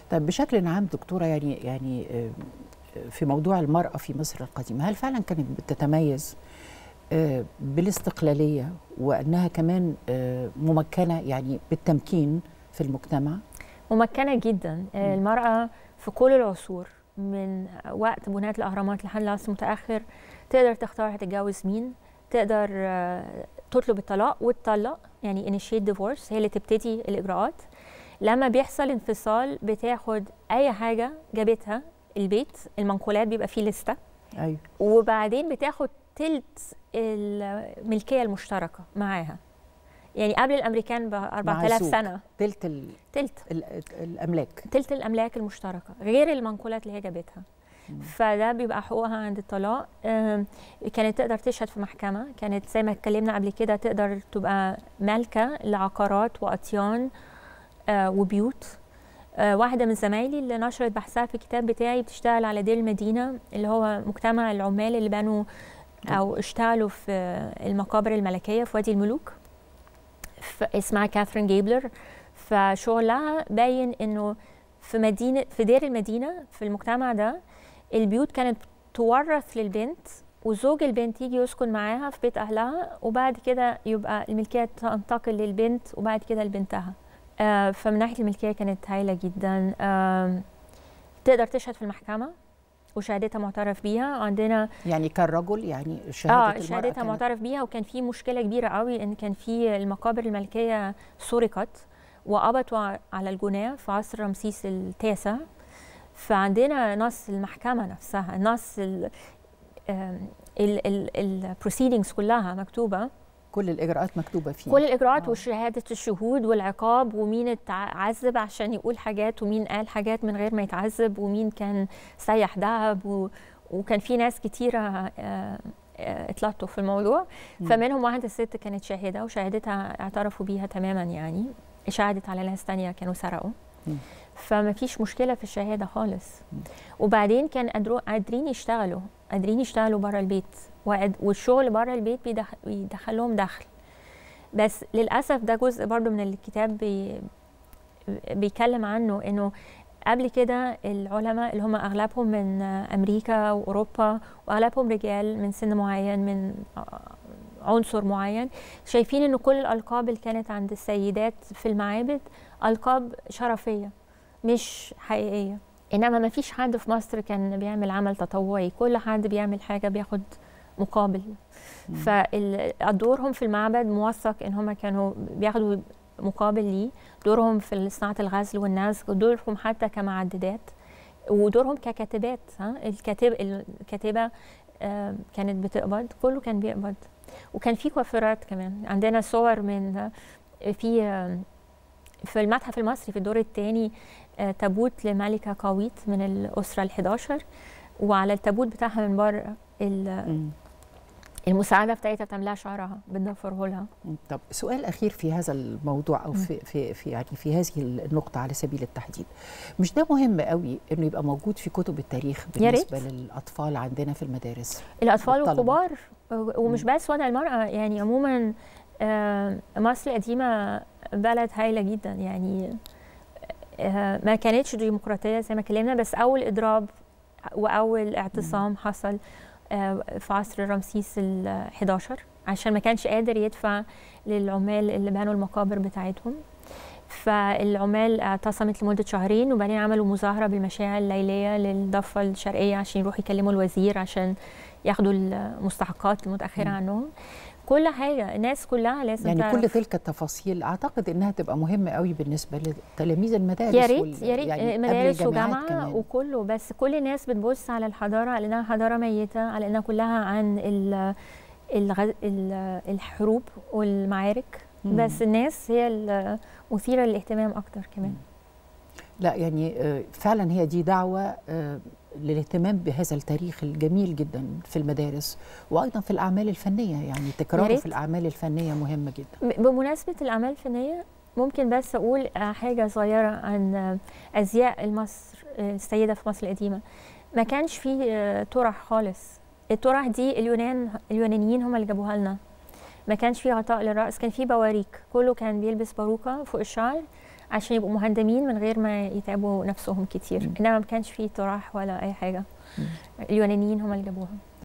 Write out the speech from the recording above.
طيب بشكل عام دكتوره يعني يعني آه، في موضوع المراه في مصر القديمه هل فعلا كانت بتتميز آه، بالاستقلاليه وانها كمان آه، ممكنه يعني بالتمكين في المجتمع ممكنه جدا آه، المراه في كل العصور من وقت بناء الاهرامات لحد العصر المتاخر تقدر تختار هتتجوز مين تقدر آه، تطلب الطلاق وتطلق يعني initiate divorce هي اللي تبتدي الاجراءات لما بيحصل انفصال بتاخد اي حاجه جابتها البيت المنقولات بيبقى فيه لسته ايوه وبعدين بتاخد تلت الملكيه المشتركه معاها يعني قبل الامريكان ب 4000 الزوج. سنه تلت ال تلت ال الاملاك تلت الاملاك المشتركه غير المنقولات اللي هي جابتها فده بيبقى حقوقها عند الطلاق آم، كانت تقدر تشهد في محكمه كانت زي ما اتكلمنا قبل كده تقدر تبقى مالكه لعقارات واطيان آه، وبيوت آه، واحده من زمايلي اللي نشرت بحثها في الكتاب بتاعي بتشتغل على دير المدينه اللي هو مجتمع العمال اللي بنوا او اشتغلوا في المقابر الملكيه في وادي الملوك ف- اسمها كاثرين جيبلر فشغلها باين انه في مدينه في دير المدينه في المجتمع ده البيوت كانت تورث للبنت وزوج البنت يجي يسكن معاها في بيت اهلها وبعد كده يبقى الملكيه تنتقل للبنت وبعد كده لبنتها آه فمن ناحيه الملكيه كانت هايله جدا آه تقدر تشهد في المحكمه وشهادتها معترف بيها عندنا يعني كالرجل يعني شهاده اه المرأة شهادتها كانت- معترف بيها وكان في مشكله كبيره قوي ان كان في المقابر الملكيه سرقت وقبضوا على الجناه في عصر رمسيس التاسع فعندنا نص المحكمه نفسها نص البروسيدنجز كلها مكتوبه كل الاجراءات مكتوبه فيه كل الاجراءات آه. وشهاده الشهود والعقاب ومين اتعذب عشان يقول حاجات ومين قال حاجات من غير ما يتعذب ومين كان سيح ذهب و... وكان في ناس كتيره آه، آه، اتلطوا في الموضوع فمنهم واحده ست كانت شاهده وشهادتها اعترفوا بيها تماما يعني شهدت على ناس تانية كانوا سرقوا مم. فما فيش مشكله في الشهاده خالص وبعدين كان قادرو- قادرين يشتغلوا قادرين يشتغلوا بره البيت وقاد- والشغل بره البيت بيدخ- بيدخلهم دخل بس للاسف ده جزء برضو من الكتاب بي بيتكلم عنه انه قبل كده العلماء اللي هم اغلبهم من امريكا واوروبا واغلبهم رجال من سن معين من عنصر معين شايفين انه كل الالقاب اللي كانت عند السيدات في المعابد القاب شرفيه مش حقيقيه انما ما فيش حد في مصر كان بيعمل عمل تطوعي كل حد بيعمل حاجه بياخد مقابل فدورهم في المعبد موثق ان هم كانوا بياخدوا مقابل ليه دورهم في صناعه الغزل والنسج ودورهم حتى كمعددات ودورهم ككاتبات ها الكاتب الكاتبه آه، كانت بتقبض كله كان بيقبض وكان في كوافيرات كمان عندنا صور من في آه، في المتحف المصري في الدور الثاني تابوت لملكه قاويت من الاسره ال11 وعلى التابوت بتاعها من بره ال- مم. المساعده بتاعتها بتعملها شعرها بتضفره لها طب سؤال اخير في هذا الموضوع او في في في يعني في هذه النقطه على سبيل التحديد مش ده مهم قوي انه يبقى موجود في كتب التاريخ يا ريت. بالنسبه للاطفال عندنا في المدارس الاطفال والطلبة. والكبار ومش بس وضع المراه يعني عموما آه، مصر القديمه بلد هايله جدا يعني آه، ما كانتش ديمقراطيه زي ما اتكلمنا بس اول اضراب واول اعتصام حصل آه، في عصر رمسيس ال 11 عشان ما كانش قادر يدفع للعمال اللي بنوا المقابر بتاعتهم فالعمال اعتصمت لمده شهرين وبعدين عملوا مظاهره بالمشاعر الليليه للضفه الشرقيه عشان يروحوا يكلموا الوزير عشان ياخدوا المستحقات المتاخره عنهم كل حاجه الناس كلها لازم يعني تعرف. كل تلك التفاصيل اعتقد انها تبقى مهمه قوي بالنسبه لتلاميذ المدارس يا ريت وال- يا ريت يعني قبل مدارس الجامعات وجامعه كمان. وكله بس كل الناس بتبص على الحضاره على انها حضاره ميته على انها كلها عن ال الغ... ال- الحروب والمعارك مم. بس الناس هي المثيره للاهتمام اكتر كمان لا يعني آه، فعلا هي دي دعوة آه، للاهتمام بهذا التاريخ الجميل جدا في المدارس وأيضا في الأعمال الفنية يعني يا تكراره ريت. في الأعمال الفنية مهمة جدا ب- بمناسبه الاعمال الفنيه ممكن بس اقول آه، حاجه صغيره عن آه، ازياء المصر آه، السيده في مصر القديمه ما كانش فيه آه، طرح خالص الطرح دي اليونان اليونانيين هم اللي جابوها لنا ما كانش فيه غطاء للرأس كان فيه بواريك كله كان بيلبس باروكة فوق الشعر عشان يبقوا مهندمين من غير ما يتعبوا نفسهم كتير مم. انما ما كانش فيه طراح ولا اي حاجه مم. اليونانيين هم اللي جابوها